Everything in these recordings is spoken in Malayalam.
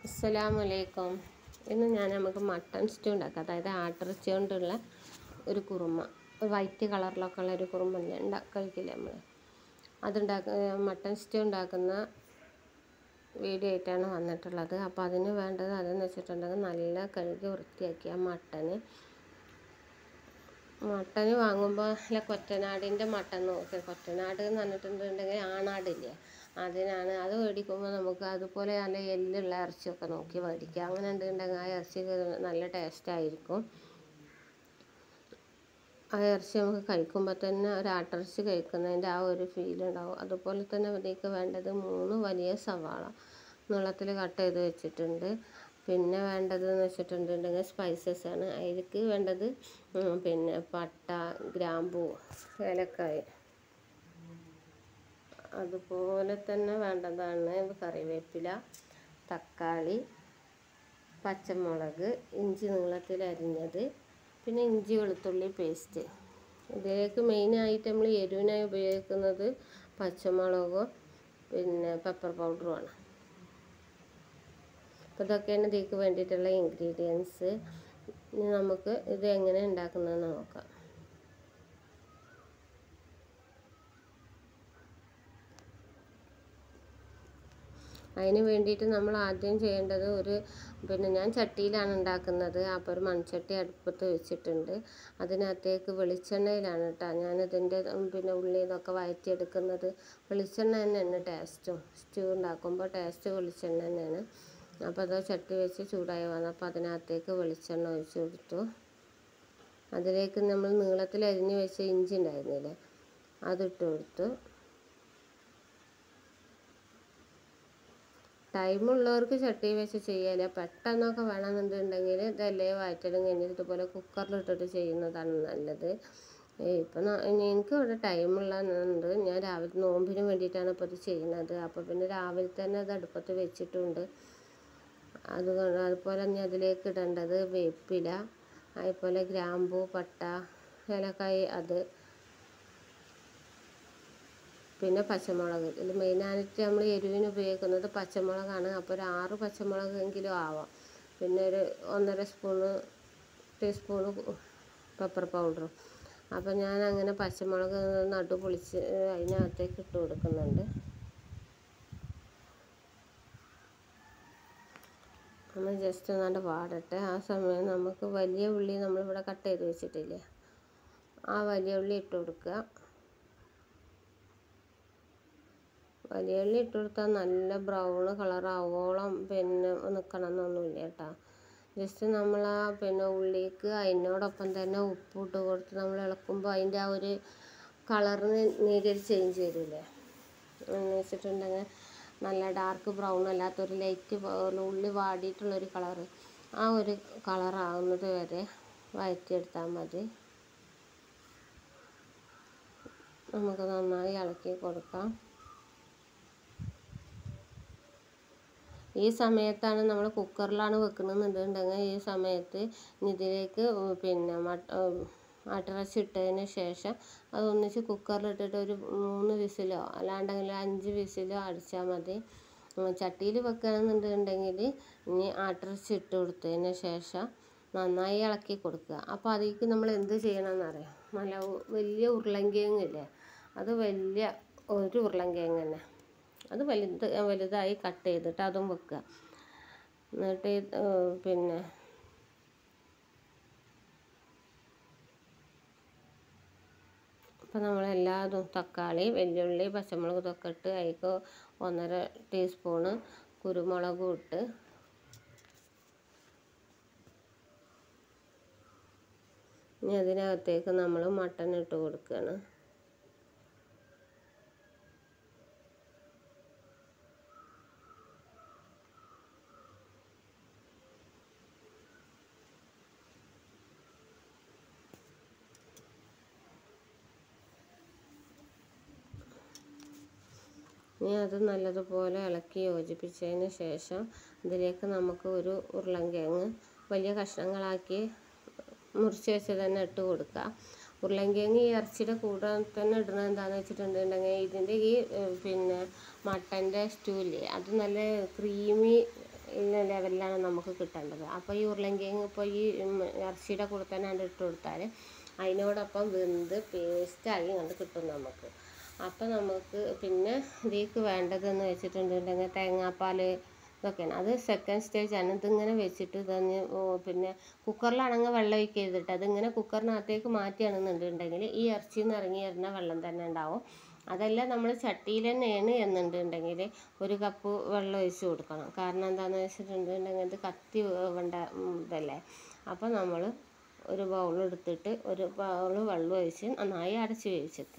അസ്സലാമലൈക്കും ഇന്ന് ഞാൻ നമുക്ക് മട്ടൺ സ്റ്റൂ ഉണ്ടാക്കാം അതായത് ആട്ടിറച്ചി കൊണ്ടുള്ള ഒരു കുറുമ വൈറ്റ് കളറിലൊക്കെ ഉള്ള ഒരു കുറുമ ഇല്ലേ ഉണ്ടാ കഴിക്കില്ല നമ്മൾ അതുണ്ടാക്ക മട്ടൺ സ്റ്റൂ ഉണ്ടാക്കുന്ന വീഡിയോ ആയിട്ടാണ് വന്നിട്ടുള്ളത് അപ്പോൾ അതിന് വേണ്ടത് അതെന്ന് വെച്ചിട്ടുണ്ടെങ്കിൽ നല്ല കഴുകി വൃത്തിയാക്കിയ മട്ടന് മട്ടന് വാങ്ങുമ്പോൾ അല്ല കൊറ്റനാടിൻ്റെ മട്ടൻ നോക്കി കൊറ്റനാട് എന്ന് പറഞ്ഞിട്ടുണ്ടെങ്കിൽ ആണാടില്ലേ അതിനാണ് അത് മേടിക്കുമ്പോൾ നമുക്ക് അതുപോലെ നല്ല എല്ലുള്ള ഇറച്ചിയൊക്കെ നോക്കി മേടിക്കുക അങ്ങനെ ഉണ്ടെങ്കിൽ ആ ഇറച്ചി നല്ല ടേസ്റ്റ് ആയിരിക്കും ആ ഇറച്ചി നമുക്ക് കഴിക്കുമ്പോൾ തന്നെ ഒരു ആട്ടിറച്ചി കഴിക്കുന്നതിൻ്റെ ആ ഒരു ഫീൽ ഉണ്ടാവും അതുപോലെ തന്നെ ഇതിലേക്ക് വേണ്ടത് മൂന്ന് വലിയ സവാള നീളത്തിൽ കട്ട് ചെയ്ത് വെച്ചിട്ടുണ്ട് പിന്നെ വേണ്ടത് എന്ന് വെച്ചിട്ടുണ്ടെങ്കിൽ സ്പൈസസ് ആണ് അതിലേക്ക് വേണ്ടത് പിന്നെ പട്ട ഗ്രാമ്പൂ ഏലക്കായ അതുപോലെ തന്നെ വേണ്ടതാണ് കറിവേപ്പില തക്കാളി പച്ചമുളക് ഇഞ്ചി നീളത്തിൽ അരിഞ്ഞത് പിന്നെ ഇഞ്ചി വെളുത്തുള്ളി പേസ്റ്റ് ഇതിലേക്ക് മെയിനായിട്ട് നമ്മൾ എരിവിനായി ഉപയോഗിക്കുന്നത് പച്ചമുളകും പിന്നെ പെപ്പർ പൗഡറുമാണ് അപ്പോൾ ഇതൊക്കെയാണ് ഇതിലേക്ക് വേണ്ടിയിട്ടുള്ള ഇൻഗ്രീഡിയൻസ് ഇനി നമുക്ക് ഇത് എങ്ങനെ ഉണ്ടാക്കുന്നതെന്ന് നോക്കാം അതിന് വേണ്ടിയിട്ട് നമ്മൾ ആദ്യം ചെയ്യേണ്ടത് ഒരു പിന്നെ ഞാൻ ചട്ടിയിലാണ് ഉണ്ടാക്കുന്നത് അപ്പോൾ ഒരു മൺചട്ടി അടുപ്പത്ത് വെച്ചിട്ടുണ്ട് അതിനകത്തേക്ക് വെളിച്ചെണ്ണയിലാണ് കേട്ടോ ഞാനിതിൻ്റെ പിന്നെ ഉള്ളിൽ നിന്നൊക്കെ വഴറ്റിയെടുക്കുന്നത് വെളിച്ചെണ്ണ തന്നെയാണ് ടേസ്റ്റും സ്റ്റൂ ഉണ്ടാക്കുമ്പോൾ ടേസ്റ്റ് വെളിച്ചെണ്ണ തന്നെയാണ് അപ്പോൾ അത് ചട്ടി വെച്ച് ചൂടായി വന്നു അപ്പോൾ അതിനകത്തേക്ക് വെളിച്ചെണ്ണ ഒഴിച്ച് കൊടുത്തു അതിലേക്ക് നമ്മൾ നീളത്തിൽ അരിഞ്ഞ് വെച്ച ഇഞ്ചി ഉണ്ടായിരുന്നില്ലേ അതിട്ട് കൊടുത്തു ടൈമുള്ളവർക്ക് ചട്ടി വെച്ച് ചെയ്യാല്ല പെട്ടെന്നൊക്കെ വേണമെന്നുണ്ടെങ്കിൽ ഇതല്ലേ വയറ്റിലും കഴിഞ്ഞിട്ട് ഇതുപോലെ കുക്കറിലിട്ടിട്ട് ചെയ്യുന്നതാണ് നല്ലത് ഇപ്പം എനിക്ക് ഇവിടെ ടൈമുള്ളതുണ്ട് ഞാൻ രാവിലെ നോമ്പിന് വേണ്ടിയിട്ടാണ് ഇപ്പോൾ ഇത് ചെയ്യുന്നത് അപ്പോൾ പിന്നെ രാവിലെ തന്നെ അത് അടുപ്പത്ത് വെച്ചിട്ടുണ്ട് അത് അതുപോലെ തന്നെ അതിലേക്ക് ഇടേണ്ടത് വേപ്പില അതുപോലെ ഗ്രാമ്പൂ പട്ട ഏലക്കായ അത് പിന്നെ പച്ചമുളക് ഇതിൽ മെയിനായിട്ട് നമ്മൾ എരിവിന് ഉപയോഗിക്കുന്നത് പച്ചമുളകാണ് അപ്പോൾ ഒരു ആറ് പച്ചമുളകെങ്കിലും ആവാം പിന്നെ ഒരു ഒന്നര സ്പൂണ് ടീസ്പൂണ് പെപ്പർ പൗഡറും അപ്പോൾ ഞാൻ അങ്ങനെ പച്ചമുളക് നടു പൊളിച്ച് അതിനകത്തേക്ക് ഇട്ട് കൊടുക്കുന്നുണ്ട് ഒന്ന് ജസ്റ്റ് ഒന്നാണ്ട് പാടട്ടെ ആ സമയം നമുക്ക് വലിയ ഉള്ളി നമ്മളിവിടെ കട്ട് ചെയ്ത് വെച്ചിട്ടില്ലേ ആ വലിയ ഉള്ളി ഇട്ട് കൊടുക്കുക വലിയ ഉള്ളി ഇട്ട് കൊടുത്താൽ നല്ല ബ്രൗൺ കളറാവോളം പിന്നെ നിൽക്കണം എന്നൊന്നുമില്ല കേട്ടോ ജസ്റ്റ് നമ്മൾ ആ പിന്നെ ഉള്ളിക്ക് അതിനോടൊപ്പം തന്നെ ഉപ്പ് ഇട്ട് കൊടുത്ത് നമ്മൾ ഇളക്കുമ്പോൾ അതിൻ്റെ ആ ഒരു കളറിന് നേരിയൊരു ചേഞ്ച് വരില്ലേ എന്ന് വെച്ചിട്ടുണ്ടെങ്കിൽ നല്ല ഡാർക്ക് ബ്രൗൺ അല്ലാത്തൊരു ലൈറ്റ് ഉള്ളി വാടിയിട്ടുള്ളൊരു കളറ് ആ ഒരു കളറാവുന്നത് വരെ വഴറ്റിയെടുത്താൽ മതി നമുക്ക് നന്നായി ഇളക്കി കൊടുക്കാം ഈ സമയത്താണ് നമ്മൾ കുക്കറിലാണ് വെക്കണമെന്നുണ്ടെങ്കിൽ ഈ സമയത്ത് ഇതിലേക്ക് പിന്നെ മട്ട ആട്ടിറച്ചി ഇട്ടതിന് ശേഷം അതൊന്നിച്ച് കുക്കറിലിട്ടിട്ട് ഒരു മൂന്ന് വിസിലോ അല്ലാണ്ടെങ്കിൽ അഞ്ച് വിസിലോ അടിച്ചാൽ മതി ചട്ടിയിൽ വെക്കുകയാണെന്നുണ്ടെങ്കിൽ ഇനി ആട്ടിറച്ചി ഇട്ട് കൊടുത്തതിന് ശേഷം നന്നായി ഇളക്കി കൊടുക്കുക അപ്പോൾ അതിലേക്ക് നമ്മൾ എന്ത് ചെയ്യണമെന്നറിയാം നല്ല വലിയ ഉരുളൻകിഴങ്ങില്ലേ അത് വലിയ ഒരു ഉരുളൻകിഴങ്ങ് തന്നെ അത് വലുത് വലുതായി കട്ട് ചെയ്തിട്ട് അതും വെക്കുക എന്നിട്ട് പിന്നെ അപ്പോൾ നമ്മളെല്ലാതും തക്കാളി വെല്ലുള്ളി പച്ചമുളക് ഇതൊക്കെ ഇട്ട് അതിലേക്ക് ഒന്നര ടീസ്പൂണ് കുരുമുളകും ഇട്ട് ഇനി അതിനകത്തേക്ക് നമ്മൾ മട്ടൻ ഇട്ട് കൊടുക്കുകയാണ് ഇനി അത് നല്ലതുപോലെ ഇളക്കി യോജിപ്പിച്ചതിന് ശേഷം ഇതിലേക്ക് നമുക്ക് ഒരു ഉരുളൻകിഴങ്ങ് വലിയ കഷ്ണങ്ങളാക്കി മുറിച്ച് വെച്ച് തന്നെ ഇട്ട് കൊടുക്കുക ഉരുളൻകിഴങ്ങ് ഈ ഇറച്ചിയുടെ കൂടെ തന്നെ ഇടുന്നത് എന്താണെന്ന് വെച്ചിട്ടുണ്ടെങ്കിൽ ഇതിൻ്റെ ഈ പിന്നെ മട്ടൻ്റെ സ്റ്റൂ ഇല്ലേ അത് നല്ല ക്രീമി ലെവലിലാണ് നമുക്ക് കിട്ടേണ്ടത് അപ്പോൾ ഈ ഉരുളങ്കിഴങ്ങ് ഇപ്പോൾ ഈ ഉം, ഇറച്ചിയുടെ കൂടെ തന്നെ അത് ഇട്ട് കൊടുത്താൽ അതിനോടൊപ്പം വെന്ത് പേസ്റ്റായി കണ്ട് കിട്ടും നമുക്ക് അപ്പം നമുക്ക് പിന്നെ ഇതിലേക്ക് വേണ്ടതെന്ന് വെച്ചിട്ടുണ്ടെങ്കിൽ തേങ്ങാപ്പാൽ ഇതൊക്കെയാണ് അത് സെക്കൻഡ് സ്റ്റേജാണ് ഇതിങ്ങനെ വെച്ചിട്ട് ഇതങ്ങ് ഓ, പിന്നെ കുക്കറിലാണെങ്കിൽ വെള്ളം ഒഴിക്കരുതിട്ട് അതിങ്ങനെ കുക്കറിനകത്തേക്ക് മാറ്റുകയാണെന്നുണ്ടെങ്കിൽ ഈ ഇറച്ചിയിൽ നിന്ന് ഇറങ്ങി വരുന്ന വെള്ളം തന്നെ ഉണ്ടാവും അതല്ല നമ്മൾ ചട്ടിയിൽ തന്നെയാണ് എന്നുണ്ടെങ്കിൽ ഒരു കപ്പ് വെള്ളം ഒഴിച്ച് കൊടുക്കണം കാരണം എന്താണെന്ന് വെച്ചിട്ടുണ്ടെങ്കിൽ ഇത് കത്തി വേണ്ട ഉം, ഇതല്ലേ അപ്പോൾ നമ്മൾ ഒരു ബൗൾ എടുത്തിട്ട് ഒരു ബൗൾ വെള്ളം ഒഴിച്ച് നന്നായി അടച്ച് വേവിച്ചെക്കുക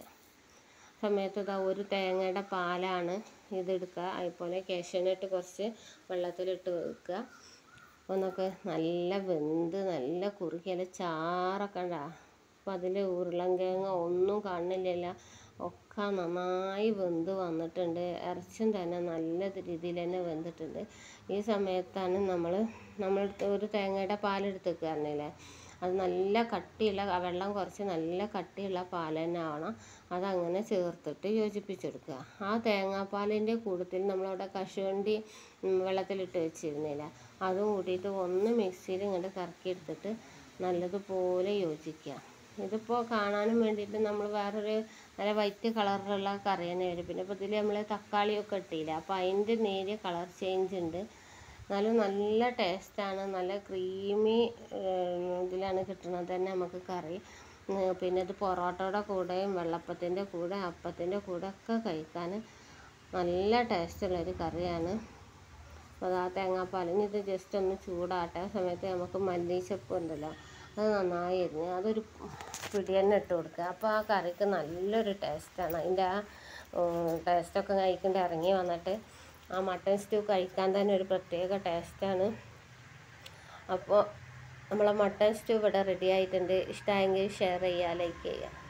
സമയത്ത് ഇതാ ഒരു തേങ്ങയുടെ പാലാണ് ഇതെടുക്കുക അതുപോലെ കാഷ്യനട്ട് കുറച്ച് വെള്ളത്തിലിട്ട് വെക്കുക ഒന്നൊക്കെ നല്ല വെന്ത് നല്ല കുറുക്കിയാൽ ചാറൊക്കെ ഉണ്ടാ അപ്പം അതിൽ ഉരുളൻകിഴങ്ങ് ഒന്നും കാണില്ലല്ലോ ഒക്കെ നന്നായി വെന്ത് വന്നിട്ടുണ്ട് ഇറച്ചും തന്നെ നല്ല രീതിയിൽ തന്നെ വെന്തിട്ടുണ്ട് ഈ സമയത്താണ് നമ്മൾ നമ്മളെടുത്ത് ഒരു തേങ്ങയുടെ പാലെടുത്ത് വെക്കാറില്ലേ അത് നല്ല കട്ടിയുള്ള ആ വെള്ളം കുറച്ച് നല്ല കട്ടിയുള്ള പാൽ തന്നെ ആവണം അതങ്ങനെ ചേർത്തിട്ട് യോജിപ്പിച്ചെടുക്കുക ആ തേങ്ങാപ്പാലിൻ്റെ കൂട്ടത്തിൽ നമ്മളവിടെ കശുവണ്ടി ഉം, വെള്ളത്തിലിട്ട് വെച്ചിരുന്നില്ല അതും കൂട്ടിയിട്ട് ഒന്ന് മിക്സിയിൽ ഇങ്ങോട്ട് കറക്കിയെടുത്തിട്ട് നല്ലതുപോലെ യോജിക്കുക ഇതിപ്പോൾ കാണാനും വേണ്ടിയിട്ട് നമ്മൾ വേറൊരു നല്ല വൈറ്റ് കളറിലുള്ള കറി തന്നെ വരും പിന്നെ ഇപ്പോൾ ഇതിൽ നമ്മൾ തക്കാളിയൊക്കെ ഇട്ടില്ല അപ്പോൾ അതിൻ്റെ നേരിയ കളർ ചേഞ്ച് ഉണ്ട് എന്നാലും നല്ല ടേസ്റ്റാണ് നല്ല ക്രീമി ഇതിലാണ് കിട്ടുന്നത് തന്നെ നമുക്ക് കറി ഉം, പിന്നെ ഇത് പൊറോട്ടയുടെ കൂടെയും വെള്ളപ്പത്തിൻ്റെ കൂടെ അപ്പത്തിൻ്റെ കൂടെ ഒക്കെ കഴിക്കാൻ നല്ല ടേസ്റ്റുള്ളൊരു കറിയാണ് അപ്പോൾ ആ തേങ്ങാപ്പാൽ ഇനി ഇത് ജസ്റ്റ് ഒന്ന് ചൂടാട്ടെ ആ സമയത്ത് നമുക്ക് മല്ലിച്ചപ്പ് ഉണ്ടല്ലോ അത് നന്നായി എരിഞ്ഞ് അതൊരു പിടി തന്നെ ഇട്ട് കൊടുക്കുക അപ്പോൾ ആ കറിക്ക് നല്ലൊരു ടേസ്റ്റാണ് അതിൻ്റെ ആ ടേസ്റ്റൊക്കെ കഴിക്കേണ്ട ഇറങ്ങി വന്നിട്ട് ആ മട്ടൻ സ്റ്റൂ കഴിക്കാൻ തന്നെ ഒരു പ്രത്യേക ടേസ്റ്റാണ് അപ്പോൾ നമ്മളെ മട്ടൻ സ്റ്റൂ ഇവിടെ റെഡി ആയിട്ടുണ്ട് ഇഷ്ടമായെങ്കിൽ ഷെയർ ചെയ്യുക ലൈക്ക് ചെയ്യുക